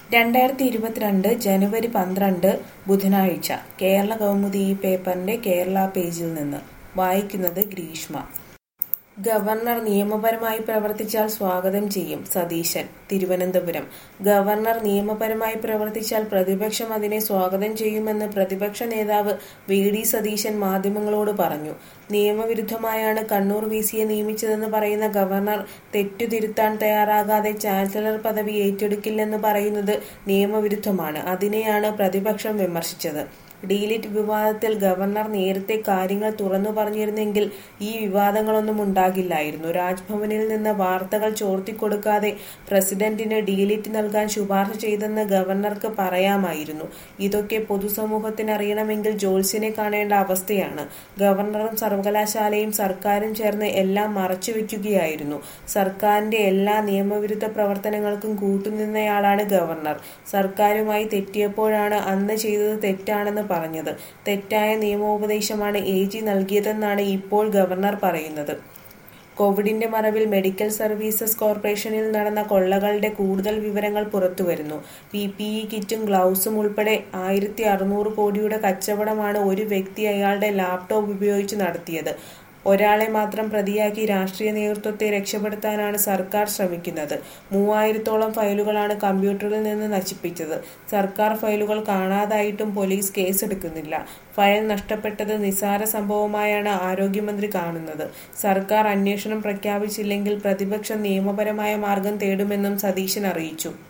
രണ്ടായിരത്തി ഇരുപത്തിരണ്ട് ജനുവരി പന്ത്രണ്ട് ബുധനാഴ്ച കേരള കൗമുദി ഈ പേപ്പറിന്റെ കേരള പേജിൽ നിന്ന് വായിക്കുന്നത് ഗ്രീഷ്മ ഗവർണർ നിയമപരമായി പ്രവർത്തിച്ചാൽ സ്വാഗതം ചെയ്യും സതീശൻ തിരുവനന്തപുരം ഗവർണർ നിയമപരമായി പ്രവർത്തിച്ചാൽ പ്രതിപക്ഷം അതിനെ സ്വാഗതം ചെയ്യുമെന്ന് പ്രതിപക്ഷ നേതാവ് വി ഡി സതീശൻ മാധ്യമങ്ങളോട് പറഞ്ഞു നിയമവിരുദ്ധമായാണ് കണ്ണൂർ വി സിയെ നിയമിച്ചതെന്ന് പറയുന്ന ഗവർണർ തെറ്റുതിരുത്താൻ തയ്യാറാകാതെ ചാൻസലർ പദവി ഏറ്റെടുക്കില്ലെന്ന് പറയുന്നത് നിയമവിരുദ്ധമാണ് അതിനെയാണ് പ്രതിപക്ഷം വിമർശിച്ചത് ഡീലിറ്റ് വിവാദത്തിൽ ഗവർണർ നേരത്തെ കാര്യങ്ങൾ തുറന്നു പറഞ്ഞിരുന്നെങ്കിൽ ഈ വിവാദങ്ങളൊന്നും ഉണ്ടാകില്ലായിരുന്നു രാജ്ഭവനിൽ നിന്ന് വാർത്തകൾ ചോർത്തിക്കൊടുക്കാതെ പ്രസിഡന്റിന് ഡീലിറ്റ് നൽകാൻ ശുപാർശ ചെയ്തെന്ന് ഗവർണർക്ക് പറയാമായിരുന്നു ഇതൊക്കെ പൊതുസമൂഹത്തിന് അറിയണമെങ്കിൽ ജോത്സ്യനെ കാണേണ്ട അവസ്ഥയാണ് ഗവർണറും സർവകലാശാലയും സർക്കാരും ചേർന്ന് എല്ലാം മറച്ചുവെക്കുകയായിരുന്നു സർക്കാരിന്റെ എല്ലാ നിയമവിരുദ്ധ പ്രവർത്തനങ്ങൾക്കും കൂട്ടുനിന്നയാളാണ് ഗവർണർ സർക്കാരുമായി തെറ്റിയപ്പോഴാണ് അന്ന് ചെയ്തത് തെറ്റാണെന്ന് പറഞ്ഞത് തെറ്റായ നിയമോപദേശമാണ് എ ജി നൽകിയതെന്നാണ് ഇപ്പോൾ ഗവർണർ പറയുന്നത് കോവിഡിന്റെ മറവിൽ മെഡിക്കൽ സർവീസസ് കോർപ്പറേഷനിൽ നടന്ന കൊള്ളകളുടെ കൂടുതൽ വിവരങ്ങൾ പുറത്തുവരുന്നു പി പി ഇ കിറ്റും ഗ്ലൗസും ഉൾപ്പെടെ ആയിരത്തി അറുന്നൂറ് കോടിയുടെ കച്ചവടമാണ് ഒരു വ്യക്തി അയാളുടെ ലാപ്ടോപ്പ് ഉപയോഗിച്ച് നടത്തിയത് ഒരാളെ മാത്രം പ്രതിയാക്കി രാഷ്ട്രീയ നേതൃത്വത്തെ രക്ഷപ്പെടുത്താനാണ് സർക്കാർ ശ്രമിക്കുന്നത് മൂവായിരത്തോളം ഫയലുകളാണ് കമ്പ്യൂട്ടറിൽ നിന്ന് നശിപ്പിച്ചത് സർക്കാർ ഫയലുകൾ കാണാതായിട്ടും പോലീസ് കേസെടുക്കുന്നില്ല ഫയൽ നഷ്ടപ്പെട്ടത് നിസാര സംഭവമായാണ് ആരോഗ്യമന്ത്രി കാണുന്നത് സർക്കാർ അന്വേഷണം പ്രഖ്യാപിച്ചില്ലെങ്കിൽ പ്രതിപക്ഷം നിയമപരമായ മാർഗം തേടുമെന്നും സതീശൻ അറിയിച്ചു